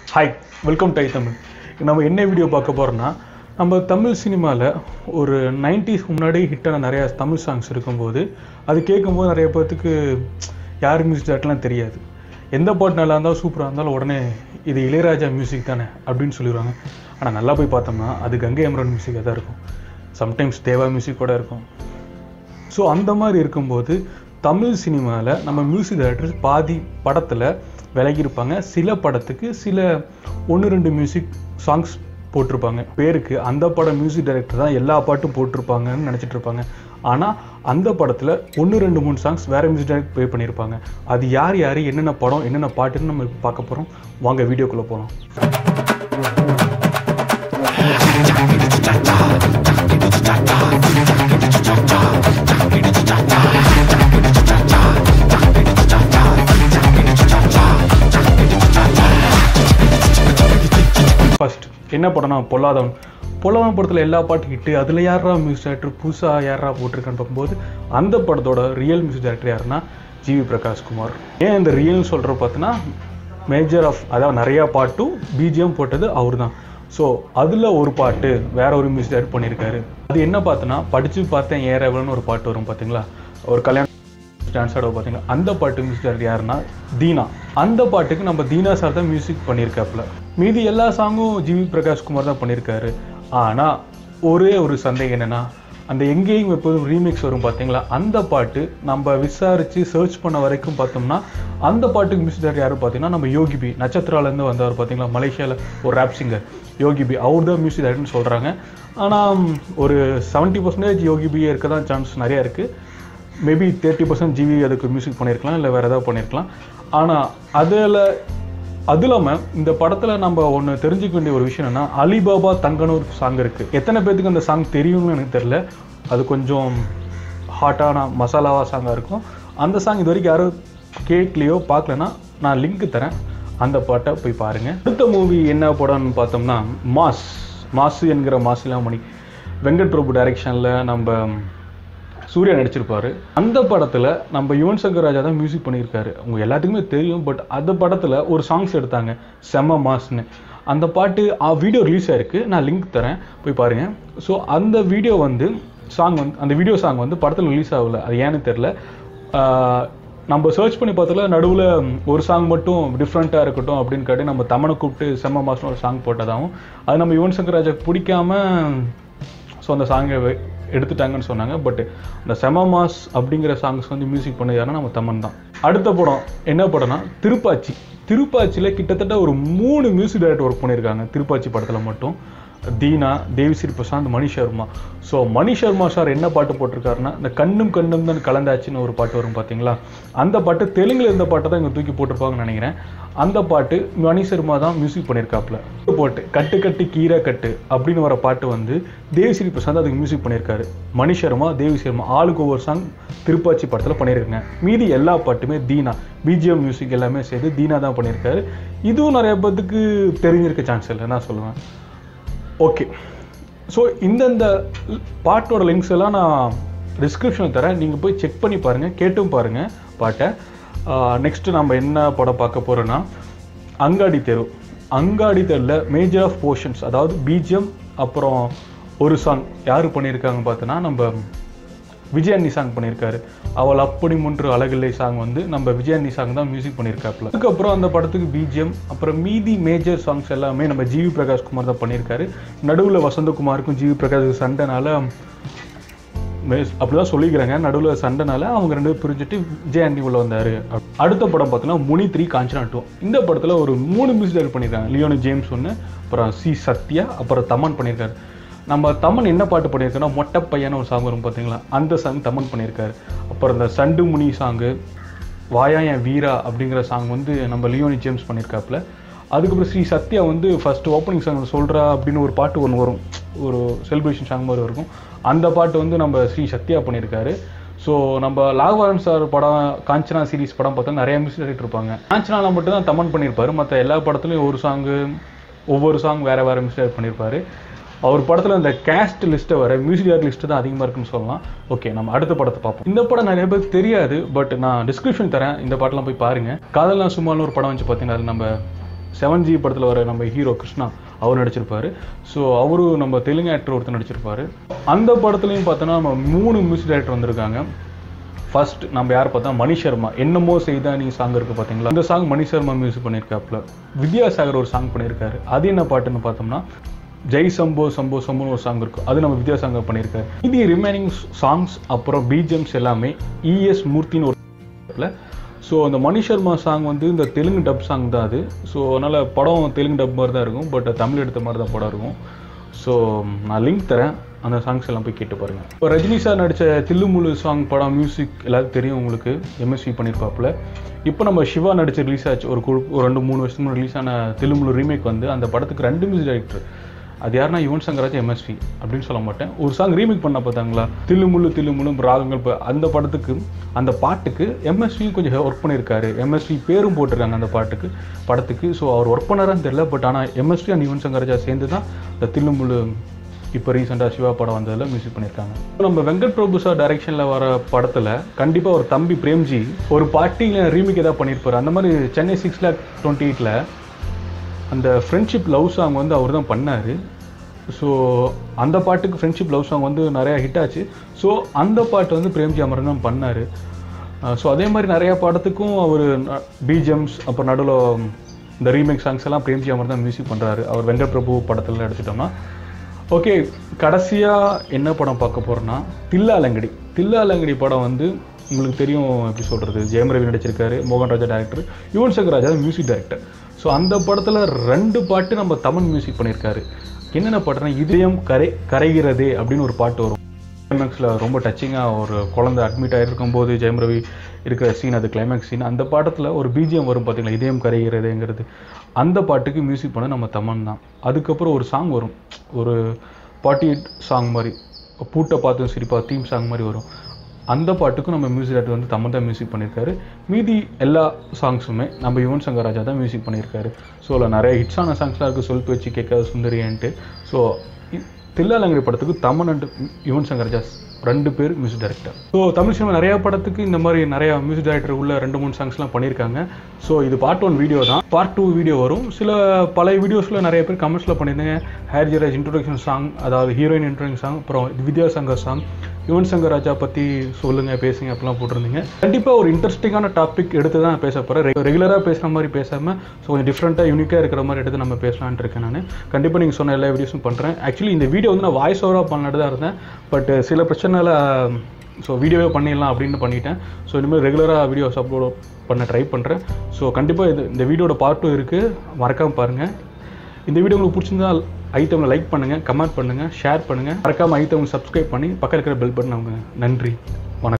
hi welcome to Tamil நம்ம என்ன video பார்க்க போகிறோம்னா நம்ம தமிழ் சினிமாவில் ஒரு 90s முன்னாடி ஹிட்டான நிறையா தமிழ் சாங்ஸ் இருக்கும்போது அது கேட்கும்போது நிறைய பேர்த்துக்கு யார் மியூசிக் டேரக்டர்லாம் தெரியாது எந்த பாட்டு நல்லா இருந்தாலும் சூப்பராக இருந்தாலும் உடனே இது இளையராஜா மியூசிக் தானே அப்படின்னு சொல்லிடுவாங்க ஆனால் நல்லா போய் பார்த்தோம்னா அது கங்கை அமரன் மியூசிக்காக தான் இருக்கும் சம்டைம்ஸ் தேவா மியூசிக் கூட இருக்கும் ஸோ அந்த மாதிரி இருக்கும்போது தமிழ் சினிமாவில் நம்ம மியூசிக் டைரக்டர்ஸ் பாதி படத்தில் விலகியிருப்பாங்க சில படத்துக்கு சில ஒன்று ரெண்டு மியூசிக் சாங்ஸ் போட்டிருப்பாங்க பேருக்கு அந்த படம் மியூசிக் டைரக்டர் தான் எல்லா பாட்டும் போட்டிருப்பாங்கன்னு நினச்சிட்டு இருப்பாங்க ஆனால் அந்த படத்தில் ஒன்று ரெண்டு மூணு சாங்ஸ் வேறு மியூசிக் டைரக்டர் ப்ளே பண்ணியிருப்பாங்க அது யார் யார் என்னென்ன படம் என்னென்ன பாட்டுன்னு நம்ம இப்ப பார்க்க போகிறோம் வாங்க வீடியோக்குள்ளே போகலாம் ஃபர்ஸ்ட் என்ன படம்னா பொல்லாதவன் பொல்லாதவன் படத்தில் எல்லா பாட்டு ஹிட்டு அதில் யாரா மியூசிக் டைரக்டர் புதுசாக யாரா போட்டிருக்கான்னு பார்க்கும்போது அந்த படத்தோட ரியல் மியூசிக் டைரக்டர் யாருன்னா ஜிவி பிரகாஷ்குமார் ஏன் இந்த ரியல்னு சொல்கிற பார்த்தீங்கன்னா மேஜர் ஆஃப் அதாவது நிறையா பாட்டும் பிஜிஎம் போட்டது அவர் தான் ஸோ அதில் ஒரு பாட்டு வேற ஒரு மியூசிக் டைரக்டர் பண்ணியிருக்காரு அது என்ன பார்த்தோன்னா படித்து பார்த்தேன் ஏறவல்னு ஒரு பாட்டு வரும் பார்த்தீங்களா ஒரு கல்யாணம் டான்ஸ் ஆட பார்த்தீங்கன்னா அந்த பாட்டு மியூசிக் டைரக்டர் யாருன்னா தீனா அந்த பாட்டுக்கு நம்ம தீனா சார் தான் மியூசிக் பண்ணியிருக்காப்புல மீதி எல்லா சாங்கும் ஜிவி பிரகாஷ் குமார் தான் பண்ணியிருக்காரு ஆனால் ஒரே ஒரு சந்தேகம் என்னன்னா அந்த எங்கேயும் எப்போதும் ரீமிக்ஸ் வரும் பார்த்தீங்களா அந்த பாட்டு நம்ம விசாரித்து சர்ச் பண்ண வரைக்கும் பார்த்தோம்னா அந்த பாட்டுக்கு மியூசிக் டைரக்டர் யாரும் பார்த்தீங்கன்னா நம்ம யோகி பி நட்சத்திராலேருந்து வந்தவர் பார்த்தீங்களா மலேசியாவில் ஒரு ரேப் சிங்கர் யோகி பி அவர் தான் மியூசிக் டைரக்டர்னு சொல்கிறாங்க ஆனால் ஒரு செவன்ட்டி பர்சன்டேஜ் யோகி பி இருக்க தான் சான்ஸ் நிறையா இருக்குது மேபி தேர்ட்டி பர்சன்ட் ஜிவி அதுக்கு மியூசிக் பண்ணியிருக்கலாம் இல்லை வேறு ஏதாவது பண்ணியிருக்கலாம் ஆனால் அதில் அது இல்லாமல் இந்த படத்தில் நம்ம ஒன்று தெரிஞ்சுக்க வேண்டிய ஒரு விஷயம் என்னன்னா அலிபாபா தங்கனூர் சாங் இருக்குது எத்தனை பேத்துக்கு அந்த சாங் தெரியும்னு எனக்கு தெரில அது கொஞ்சம் ஹாட்டான மசாலாவா சாங்காக இருக்கும் அந்த சாங் இது வரைக்கும் யாரும் கேட்கலையோ பார்க்கலனா நான் லிங்க் தரேன் அந்த பாட்டை போய் பாருங்கள் அடுத்த மூவி என்ன படம்னு பார்த்தோம்னா மாஸ் மாசு என்கிற மாசிலாமணி வெங்கட் பிரபு டைரக்ஷனில் நம்ம சூர்யா நடிச்சிருப்பாரு அந்த படத்துல நம்ம யுவன் சங்கர் ராஜா தான் மியூசிக் பண்ணியிருக்காரு உங்க எல்லாத்துக்குமே தெரியும் பட் அந்த படத்துல ஒரு சாங்ஸ் எடுத்தாங்க செம்ம மாஸ்னு அந்த பாட்டு வீடியோ ரிலீஸ் ஆயிருக்கு நான் லிங்க் தரேன் போய் பாருங்க ஸோ அந்த வீடியோ வந்து சாங் வந்து அந்த வீடியோ சாங் வந்து படத்தில் ரிலீஸ் ஆகல அது ஏன்னு தெரில ஆஹ் நம்ம சர்ச் பண்ணி பார்த்ததுல நடுவில் ஒரு சாங் மட்டும் டிஃப்ரெண்ட்டாக இருக்கட்டும் அப்படின்னு கேட்டு நம்ம தமனை கூப்பிட்டு செம்ம மாசம் ஒரு சாங் போட்டதாகவும் அது நம்ம யுவன் சங்கர் ராஜாக்கு பிடிக்காம ஸோ அந்த சாங்கை எடுத்துட்டாங்கன்னு சொன்னாங்க பட் இந்த செம மாஸ் அப்படிங்கிற சாங்ஸ் வந்து மியூசிக் பண்ணது யாருன்னா நம்ம தமன் தான் அடுத்த படம் என்ன படம்னா திருப்பாச்சி திருப்பாச்சியில் கிட்டத்தட்ட ஒரு மூணு மியூசிக் டைரக்டர் ஒர்க் பண்ணியிருக்காங்க திருப்பாச்சி படத்தில் மட்டும் தீனா தேவிஸ்ரீ பிரசாந்த் மணி சர்மா ஸோ மணி சர்மா சார் என்ன பாட்டு போட்டிருக்காருன்னா இந்த கண்ணும் கண்ணும் தான் கலந்தாச்சுன்னு ஒரு பாட்டு வரும் பார்த்தீங்களா அந்த பாட்டு தெலுங்குல இருந்த பாட்டை தான் இங்கே தூக்கி போட்டிருப்பாங்கன்னு நினைக்கிறேன் அந்த பாட்டு மணி சர்மா தான் மியூசிக் பண்ணியிருக்காப்புல போட்டு கட்டு கட்டு கீரை கட்டு அப்படின்னு வர பாட்டு வந்து தேவிஸ்ரீ பிரசாந்த் அதுக்கு மியூசிக் பண்ணியிருக்காரு மணி சர்மா தேவி சர்மா ஆளுக்கு ஒவ்வொரு சாங் திருப்பாச்சி படத்தில் பண்ணியிருக்காங்க மீதி எல்லா பாட்டுமே தீனா பிஜிஎம் மியூசிக் எல்லாமே சேர்த்து தீனா தான் பண்ணியிருக்காரு இதுவும் நிறைய பேத்துக்கு தெரிஞ்சிருக்க சான்ஸ் இல்லை நான் சொல்லுவேன் ஓகே ஸோ இந்தந்த பாட்டோட லிங்க்ஸ் எல்லாம் நான் டிஸ்கிரிப்ஷனில் தரேன் நீங்கள் போய் செக் பண்ணி பாருங்கள் கேட்டும் பாருங்கள் பாட்டை நெக்ஸ்ட்டு நம்ம என்ன படம் பார்க்க போகிறோன்னா அங்காடி தெரு அங்காடி தெருவில் மேஜர் ஆஃப் போர்ஷன்ஸ் அதாவது பிஜிஎம் அப்புறம் ஒரு சாங் யார் பண்ணியிருக்காங்க பார்த்தோன்னா நம்ம விஜயாண்டி சாங் பண்ணியிருக்காரு அவள் அப்படி முன்று அழகில்லை சாங் வந்து நம்ம விஜயாண்டி சாங் தான் மியூசிக் பண்ணியிருக்காப்புல அதுக்கப்புறம் அந்த படத்துக்கு பிஜிஎம் அப்புறம் மீதி மேஜர் சாங்ஸ் எல்லாமே நம்ம ஜிவி பிரகாஷ் குமார் தான் பண்ணியிருக்காரு நடுவில் வசந்தகுமாருக்கும் ஜிவி பிரகாஷ் சண்டைனால அப்படிதான் சொல்லிக்கிறாங்க நடுவில் சண்டைனால அவங்க ரெண்டு பேரும் பிரிஞ்சுட்டு விஜயாண்டி உள்ள வந்தாரு அடுத்த படம் பார்த்தோன்னா முனி த்ரீ காஞ்சனா டூ இந்த படத்தில் ஒரு மூணு மியூசிக் டைரக்ட் பண்ணியிருக்காங்க லியோனி ஜேம்ஸ் ஒன்று அப்புறம் சி சத்யா அப்புறம் தமன் பண்ணியிருக்காரு நம்ம தமன் என்ன பாட்டு பண்ணியிருக்கோன்னா மொட்டை பையன ஒரு சாங் வரும் பார்த்தீங்களா அந்த சாங் தமன் பண்ணியிருக்காரு அப்புறம் இந்த சண்டு முனி சாங்கு வாயா என் வீரா அப்படிங்கிற சாங் வந்து நம்ம லியோனி ஜேம்ஸ் பண்ணியிருக்காப்புல அதுக்கப்புறம் ஸ்ரீ சத்யா வந்து ஃபர்ஸ்ட் ஓப்பனிங் சாங் சொல்கிறா அப்படின்னு ஒரு பாட்டு ஒன்று வரும் ஒரு செலிப்ரேஷன் சாங் மாதிரி இருக்கும் அந்த பாட்டு வந்து நம்ம ஸ்ரீ சத்யா பண்ணியிருக்காரு ஸோ நம்ம லாகவரன் சார் படம் காஞ்சனா சீரிஸ் படம் பார்த்தா நிறைய மியூசிக் டைரக்டர் இருப்பாங்க காஞ்சனாவில் மட்டும் தான் தமன் பண்ணியிருப்பாரு மற்ற எல்லா படத்துலையும் ஒரு சாங்கு ஒவ்வொரு சாங் வேறு வேறு மியூசிக் டைரக்ட் பண்ணியிருப்பாரு அவர் படத்தில் இந்த கேஸ்ட் லிஸ்ட்டை வர மியூசிக் டேரக்டர் லிஸ்ட்டு தான் அதிகமாக இருக்குன்னு சொல்லலாம் ஓகே நம்ம அடுத்த படத்தை பார்ப்போம் இந்த படம் நிறைய பேருக்கு தெரியாது பட் நான் டிஸ்கிரிப்ஷன் தரேன் இந்த பாட்டெலாம் போய் பாருங்க காதல்லாம் சும்மான்னு ஒரு படம் வந்து பார்த்தீங்கன்னா அது நம்ம செவன் ஜி படத்தில் வர நம்ம ஹீரோ கிருஷ்ணா அவர் நடிச்சிருப்பாரு ஸோ அவரும் நம்ம தெலுங்கு ஆக்டர் ஒருத்தர் நடிச்சிருப்பாரு அந்த படத்துலையும் பார்த்தோன்னா நம்ம மூணு மியூசிக் டைரக்டர் வந்திருக்காங்க ஃபர்ஸ்ட் நம்ம யார் பார்த்தா மணி சர்மா என்னமோ செய்தா நீ சாங் இருக்கு பார்த்தீங்களா இந்த சாங் மணி சர்மா மியூசிக் பண்ணியிருக்காப்புல வித்யாசாகர் ஒரு சாங் பண்ணியிருக்காரு அது என்ன பாட்டுன்னு பார்த்தோம்னா ஜெய் சம்போ சம்போ சம்போன்னு ஒரு சாங் இருக்கும் அது நம்ம வித்யாசாகர் பண்ணியிருக்காரு இது ரிமைனிங் சாங்ஸ் அப்புறம் பிஜிஎம்ஸ் எல்லாமே இஎஸ் மூர்த்தின்னு ஒரு ஸோ அந்த மணி சர்மா சாங் வந்து இந்த தெலுங்கு டப் சாங் தான் அது ஸோ அதனால் படம் தெலுங்கு டப் மாதிரி தான் இருக்கும் பட் தமிழ் எடுத்த மாதிரி தான் படம் இருக்கும் ஸோ நான் லிங்க் தரேன் அந்த சாங்ஸ் எல்லாம் போய் கேட்டு பாருங்க இப்போ ரஜினி சார் நடித்த தில்லுமுழு சாங் படம் மியூசிக் எல்லாத்துக்கும் தெரியும் உங்களுக்கு எம்எஸ்வி பண்ணியிருப்பாப்புல இப்போ நம்ம சிவா நடிச்ச ரிலீஸ் ஆச்சு ஒரு குழு ஒரு ரெண்டு மூணு வருஷத்துக்கு ரிலீஸ் ஆன தில்லுமுழு ரீமேக் வந்து அந்த படத்துக்கு ரெண்டு மியூசிக் டைரக்டர் அது யாருன்னா யுவன் சங்கராஜ் எம்எஸ்வி அப்படின்னு சொல்ல மாட்டேன் ஒரு சாங் ரீமேக் பண்ண பார்த்தாங்களா தில்லுமுள்ளு தில்லுமுள்ளும் ராகங்கள் இப்போ அந்த படத்துக்கு அந்த பாட்டுக்கு எம்எஸ்வியும் கொஞ்சம் ஒர்க் பண்ணியிருக்காரு எம்எஸ்வி பேரும் போட்டிருக்காங்க அந்த பாட்டுக்கு படத்துக்கு ஸோ அவர் ஒர்க் பண்ணாரான்னு தெரியல பட் ஆனால் எம்எஸ்வி அண்ட் யுவன் சங்கராஜா சேர்ந்து தான் இந்த தில்லுமுள்ளு இப்போ ரீசெண்டாக சிவா படம் வந்ததில் மியூசிக் பண்ணியிருக்காங்க நம்ம வெங்கட் பிரபு சார் டைரக்ஷனில் வர படத்தில் கண்டிப்பாக ஒரு தம்பி பிரேம்ஜி ஒரு பாட்டியில் ரீமேக் ஏதாவது பண்ணியிருப்பாரு அந்த மாதிரி சென்னை சிக்ஸ் லேக் டுவெண்ட்டி எயிட்டில் அந்த ஃப்ரெண்ட்ஷிப் லவ் சாங் வந்து அவர் தான் பண்ணார் ஸோ அந்த பாட்டுக்கு ஃப்ரெண்ட்ஷிப் லவ் சாங் வந்து நிறையா ஹிட் ஆச்சு ஸோ அந்த பாட்டு வந்து பிரேம்ஜி அமரன் தான் பண்ணார் ஸோ அதே மாதிரி நிறையா படத்துக்கும் அவர் பிஜிஎம்ஸ் அப்புறம் நடுவில் இந்த ரீமேக் சாங்ஸ் எல்லாம் பிரேம்ஜி அமர் தான் மியூசிக் பண்ணுறாரு அவர் வெங்கட் பிரபு படத்தில் எடுத்துட்டோம்னா ஓகே கடைசியாக என்ன படம் பார்க்க போகிறோன்னா தில்லாலங்கடி தில்லாலங்கடி படம் வந்து உங்களுக்கு தெரியும் எப்படி சொல்கிறது ஜெயம் ரவி நடிச்சிருக்காரு மோகன் Raja director Yuvan Shankar Raja music director so அந்த படத்தில் ரெண்டு பாட்டு நம்ம தமிழ் மியூசிக் பண்ணியிருக்காரு என்னென்ன பாட்டுனா இதயம் கரை கரைகிறதே அப்படின்னு ஒரு பாட்டு வரும் கிளைமேக்ஸில் ரொம்ப டச்சிங்காக ஒரு குழந்தை அட்மிட் ஆகிருக்கும் போது ஜெயம் ரவி இருக்கிற சீன் அது கிளைமேக்ஸ் சீன் அந்த பாட்டத்தில் ஒரு பிஜிஎம் வரும் பார்த்தீங்களா இதயம் கரைகிறதுங்கிறது அந்த பாட்டுக்கு மியூசிக் பண்ண நம்ம தமன் தான் அதுக்கப்புறம் ஒரு சாங் வரும் ஒரு பாட்டி சாங் மாதிரி பூட்டை பார்த்து சிரிப்பா தீம் சாங் மாதிரி வரும் அந்த பாட்டுக்கும் நம்ம மியூசிக் டேரக்டர் வந்து தமன் தான் மியூசிக் பண்ணியிருக்காரு மீதி எல்லா சாங்ஸுமே நம்ம யுவன் சங்கர் ராஜா தான் மியூசிக் பண்ணியிருக்காரு ஸோ அதில் நிறைய ஹிட்ஸான சாங்ஸ்லாம் இருக்குது சொல் பேச்சு கேட்காத சுந்தரியன்ட்டு ஸோ தில்லாலங்கரி படத்துக்கு தமன் அண்ட் யுவன் சங்கர் ராஜா ரெண்டு பேர் music director so Tamil cinema நிறைய படத்துக்கு இந்த மாதிரி நிறைய மியூசிக் டைரக்டர் உள்ள ரெண்டு மூணு சாங்ஸ்லாம் பண்ணியிருக்காங்க ஸோ இது பார்ட் ஒன் வீடியோ தான் பார்ட் டூ வீடியோ வரும் சில பழைய வீடியோஸில் நிறைய பேர் கமெண்ட்ஸில் பண்ணியிருந்தீங்க ஹேர் ஜெராஜ் இன்ட்ரோடக்ஷன் சாங் அதாவது ஹீரோயின் இன்ட்ரோடக்ஷன் சாங் அப்புறம் வித்யாசங்கர் சாங் யுவன் சங்கர் ராஜா பற்றி சொல்லுங்க பேசுங்க அப்படிலாம் போட்டிருந்தீங்க கண்டிப்பாக ஒரு இன்ட்ரெஸ்டிங்கான டாபிக் எடுத்து தான் பேச போகிறேன் ரெகுலராக பேசுகிற மாதிரி பேசாமல் ஸோ கொஞ்சம் டிஃப்ரெண்ட்டாக யூனிக்காக இருக்கிற மாதிரி எடுத்து நம்ம பேசலான்ட்டு இருக்கேன் நான் கண்டிப்பாக நீங்கள் சொன்ன எல்லா வீடியோஸும் பண்ணுறேன் ஆக்சுவலி இந்த வீடியோ வந்து நான் வாய்ஸ் ஓவராக பண்ணிட்டு தான் இருந்தேன் பட் சில பிரச்சனைல ஸோ வீடியோவே பண்ணிடலாம் அப்படின்னு பண்ணிட்டேன் ஸோ இனிமேல் ரெகுலராக வீடியோஸ் அப்லோட் பண்ண ட்ரை பண்ணுறேன் ஸோ கண்டிப்பாக இது இந்த வீடியோட பார்ட்டும் இருக்குது மறக்காமல் பாருங்கள் இந்த வீடியோ உங்களுக்கு பிடிச்சிருந்தா ஐட்டமில் லைக் பண்ணுங்கள் கமெண்ட் பண்ணுங்கள் ஷேர் பண்ணுங்கள் மறக்காமல் ஐட்டம் சப்ஸ்கிரைப் பண்ணி பக்கம் இருக்கிற பெல் பட்டன் அவங்க நன்றி